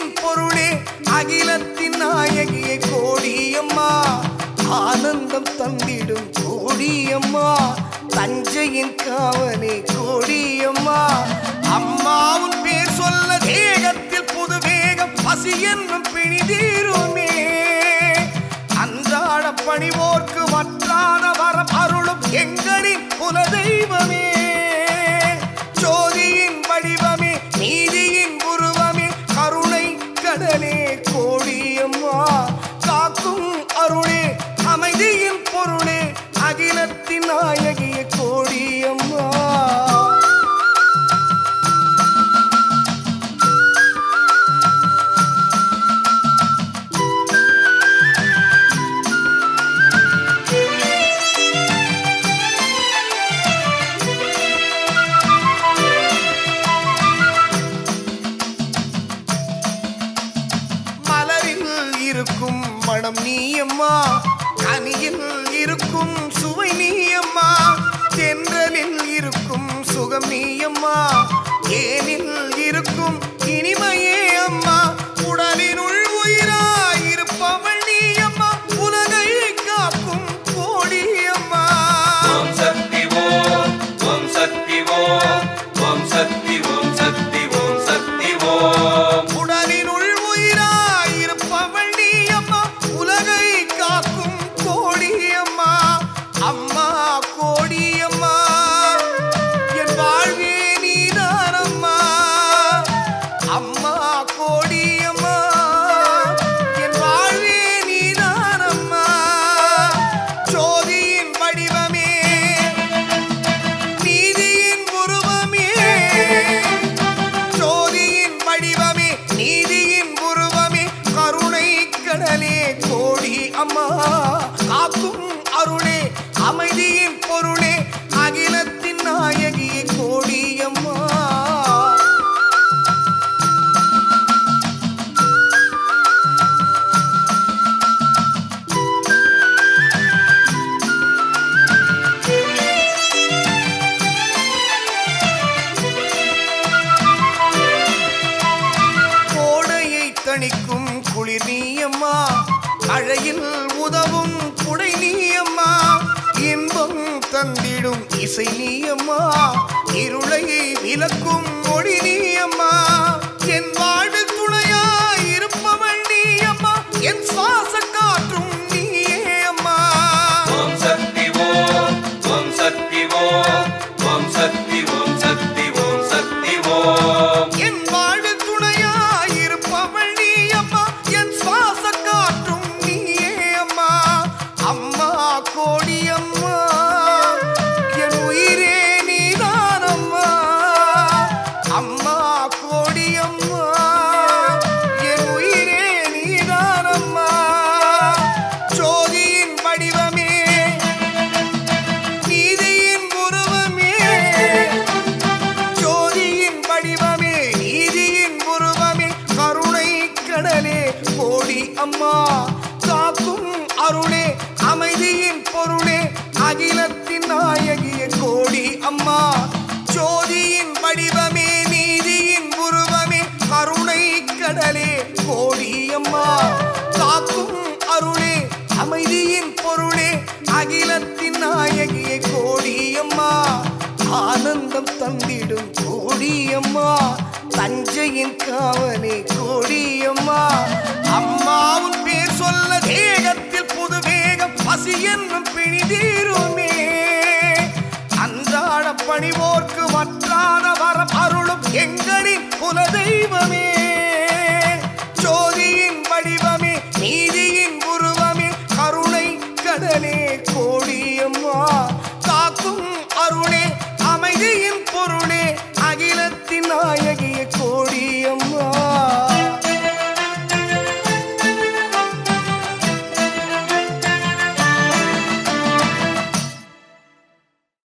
அமைதியின் பொருளே அகிலத்தின் நாயகியே கோடியம்மா ஆனந்தம் தந்திடும் கோடியம்மா தஞ்சையின் காவலே கோடியம்மா அம்மாவும் பேர் சொல்ல தேகத்தில் புது வேகம் பசி என்னும் பிணிதீருமே அன்றாட பணிவோர்க்கு வற்றாத வரம் அருளும் எங்களின் குலதெய்வமே ஜோதியின் வடிவமே நீதியின் உருவமே கருணை கடலே கோடியம்மா காக்கும் அருளே அமைதியின் பொருளே அகிலத்தின் நாயகிய கோடியம்மா மலரில் இருக்கும் மனம் நீயம்மா கனியில் இருக்கும் சுவை நீயம்மா தென்றலில் இருக்கும் சுகம் நீயம்மா ஏனில் இருக்கும் இனிமையே அம்மா உடலினுள் உயிராய் இருப்பவள் நீயம்மா உலகை காக்கும் கோடியம்மா ஓம் சக்தி ஓம் ஓம் சக்தி ஓம் ஓம் சக்தி ஓம் சக்தி ஓம் சக்தி ஓம் உடலினுள் உயிராய் இருப்பவள் நீ அம்மா உலகை காக்கும் கோடியம்மா அம்மா கோடியம்மா என் வாழ்வே நீதானம்மா அம்மா கோடியம்மா என் வாழ்வே நீதானம்மா ஜோதியின் வடிவமே நீதியின் உருவமே ஜோதியின் வடிவமே நீதியின் உருவமே கருணை கடலே கோடி அம்மா காக்கும் அருளே அமைதியின் பொருளே அகிலத்தின் நாயகியே கோடி அம்மா கோடையை தணிக்கும் குளிர் நீயம்மா மழையில் உதவும் குடை நீயம்மா இன்பம் தந்திடும் இசை நீயம்மா இருளை விலக்கும் மொழி நீயம்மா என் வாழ்வு துணையாய் இருப்பவள் நீயம்மா என் சுவாச காற்றும் நீயே அம்மா ஓம் சக்தி ஓம் ஓம் சக்தி ஓம் ஓம் சக்தி ஓம் சக்தி ஓம் சக்தி ஓம் என் வாழ்வு துணையாய் இருப்பவள் நீ அம்மா என் சுவாச காற்றும் நீயே அம்மா அம்மா கோடி அம்மா என் உயிரே நீதான் அம்மா அம்மா கோடி அம்மா என் உயிரே நீதான் அம்மா ஜோதியின் வடிவமே நீதியின் உருவமே ஜோதியின் வடிவமே நீதியின் உருவமே கருணை கடலே கோடி அம்மா காக்கும் அருளே அமைதியின் பொருளே அகிலத்தின் நாயகிய கோடி அம்மா ஜோதியின் வடிவமே நீதியின் உருவமே கருணை கடலே கோடி அம்மா காக்கும் அருளே அமைதியின் பொருளே அகிலத்தின் நாயகிய கோடியம்மா ஆனந்தம் தந்திடும் கோடியம்மா தஞ்சையின் காவலே கோடியம்மா அம்மாவும் பேர் சொல்ல தேகத்தில் புது வேகம் பசி என்னும் பிணிதீருமே அன்றாட பணிவோர்க்கு வற்றாத வரம் அருளும் எங்களின் குலதெய்வமே ஜோதியின் வடிவமே நீதியின் உருவமே கருணை கடலே கோடியம்மா காக்கும் அருளே அமைதியின் பொருளே